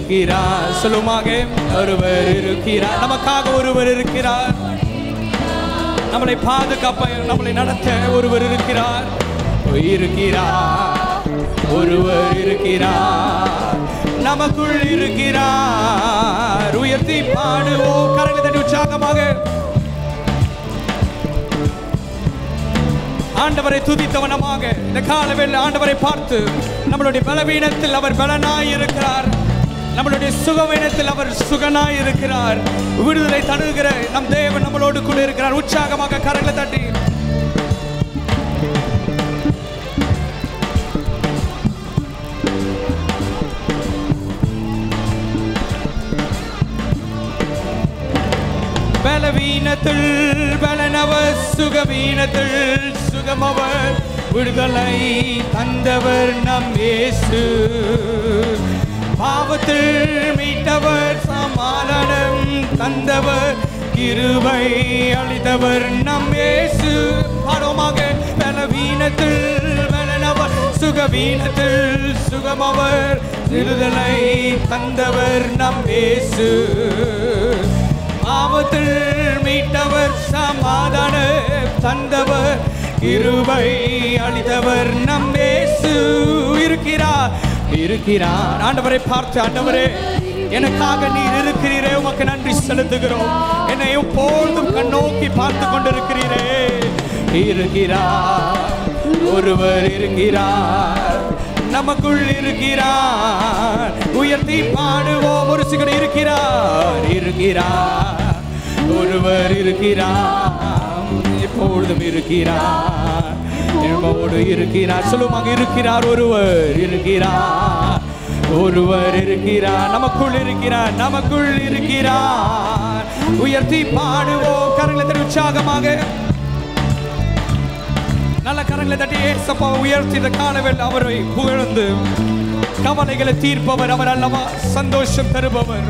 இருக்கிறார் சொல்லுமாக ஒருவர் இருக்கிறார் நமக்காக ஒருவர் இருக்கிறார் நம்மளை பாதுகாப்ப நம்மளை நடத்த ஒருவர் இருக்கிறார் இருக்கிறார் ஒருவர் இருக்கிறார் நமக்குள் இருக்கிறார் உயர்த்தி பாடுவோம் கரங்களை தட்டி உற்சாகமாக ஆண்டவரை துதித்தவனமாக இந்த காலவேளை ஆண்டவரை பார்த்து நம்மளுடைய பலவீனத்தில் அவர் பலனாய் இருக்கிறார் நம்மளுடைய சுகவீனத்தில் அவர் சுகனாய் இருக்கிறார் விடுதலை தருகிற நம் தேவன் நம்மளோடு கூட இருக்கிறார் உற்சாகமாக கரங்களை தட்டி பலவீனத்தில் பலனவர் சுகவீனத்தில் சுகமவர் விடுதலை தந்தவர் நம் இயேசு பாவத்தில் மீட்டவர் சமாதானம் தந்தவர் கிருபை அளித்தவர் நம் இயேசு பாடமாக பலவீனத்தில் பலனவர் சுகவீனத்தில் சுகமவர் விடுதலை தந்தவர் நம் இயேசு ஆபத்தில் மீட்டவர் சமாதான தந்தவர் கிருபை அளித்தவர் நம் இயேசு இருக்கிறார் இருக்கிறார் ஆண்டவரை பார்த்து ஆண்டவரே எனக்காக நீர் இருக்கிறீரே உமக்கு நன்றி செலுத்துகிறோம் என்னை எப்பொழுதும் கண்ணோக்கி பார்த்து கொண்டிருக்கிறீரே இருக்கிறார் ஒருவர் இருக்கிறார் நமக்குள் இருக்கிறார் உயர்த்தி பாடுவோம் ஒரு சிகர் இருக்கிறார் இருக்கிறார் ஒருவர் இருக்கிறார் எப்பொழுதும் இருக்கிறார் நம்மோடு இருக்கிறார் சொல்லுவாங்க இருக்கிறார் ஒருவர் இருக்கிறார் ஒருவர் இருக்கிறார் நமக்குள் இருக்கிறார் நமக்குள் இருக்கிறார் உயர்த்தி பாடுவோம் கரங்களை தட்டி உற்சாகமாக நல்ல கரங்களை தட்டி ஏசப்பா உயர்த்தி இந்த காலவில் அவரை புகழ்ந்து கவலைகளை தீர்ப்பவர் அவர் அல்லவா சந்தோஷம் தருபவர்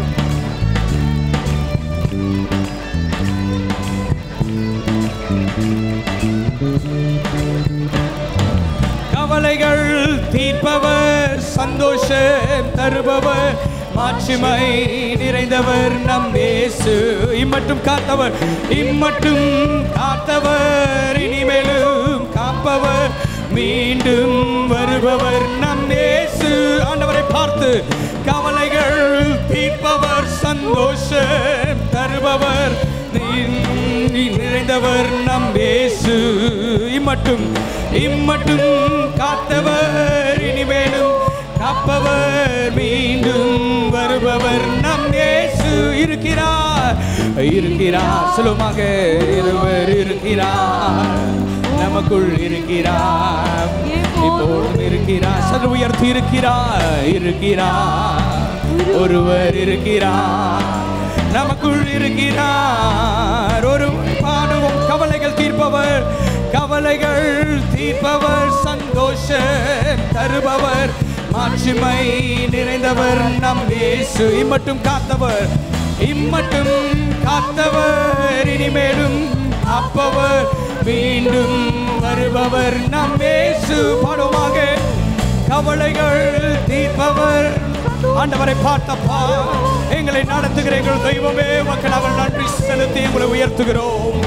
கவலைகள் தீர்ப்பவர் சந்தோஷம் தருபவர் மாட்சிமை நிறைந்தவர் நம் இயேசு இம்மட்டும் காத்தவர் இம்மட்டும் காத்தவர் இனிமேலும் காப்பவர் மீண்டும் வருபவர் நம் இயேசு ஆண்டவரை பார்த்து கவலைகள் தீர்ப்பவர் சந்தோஷம் தருபவர் நீ- நிறைந்தவர் நம் இயேசு இம்மட்டும் இம்மட்டும் காத்தவர் இனிமேலும் காப்பவர் மீண்டும் வருபவர் நம் இயேசு இருக்கிறார் இருக்கிறார் சுலமாக இருவர் இருக்கிறார் நமக்குள் இருக்கிறார் இப்போதும் இருக்கிறார் சற்று உயர்த்தி இருக்கிறார் இருக்கிறார் ஒருவர் இருக்கிறார் நமக்குள் இருக்கிறார் ஒரு பாடுவோம் கவலைகள் தீர்ப்பவர் கவலைகள் தீர்ப்பவர் சந்தோஷம் தருபவர் மாட்சிமை நிறைந்தவர் நம் இயேசு இம்மட்டும் காத்தவர் இம்மட்டும் காத்தவர் இனிமேலும் அப்பவர் மீண்டும் வருபவர் நம் இயேசு பாடுவாங்க கவலைகள் தீர்ப்பவர் ஆண்டவரை பார்த்தப்பா எங்களை நடத்துகிற எங்கள் தெய்வமே மக்கள் அவர் நன்றி செலுத்தி எங்களை உயர்த்துகிறோம்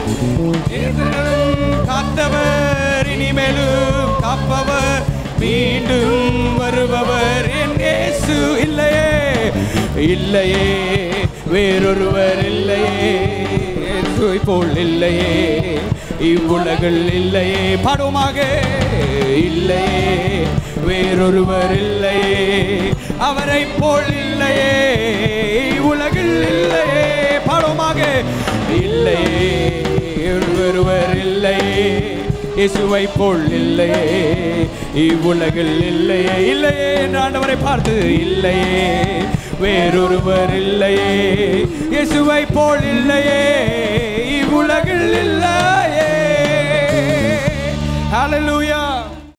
காத்தவர் இனிமேலும் காப்பவர் மீண்டும் வருபவர் என் இயேசு இல்லையே இல்லையே வேறொருவர் இல்லையே இயேசுவை போல் இல்லையே இவ்வுலகில் இல்லையே பாடுவோமாக இல்லையே வேறொருவர் இல்லையே அவரை போல் இல்லையே உலகில் இல்லையே பாடுவோமாக இல்லையே ஒருவர் இல்லையே இயேசுவை போல் இல்லையே இவ்வுலகில் இல்லையே இல்லையே என்று ஆண்டவரை பார்த்து இல்லையே வேறொருவர் இல்லையே இயேசுவை போல் இல்லையே இவ்வுலகில் இல்லையே ஹalleluya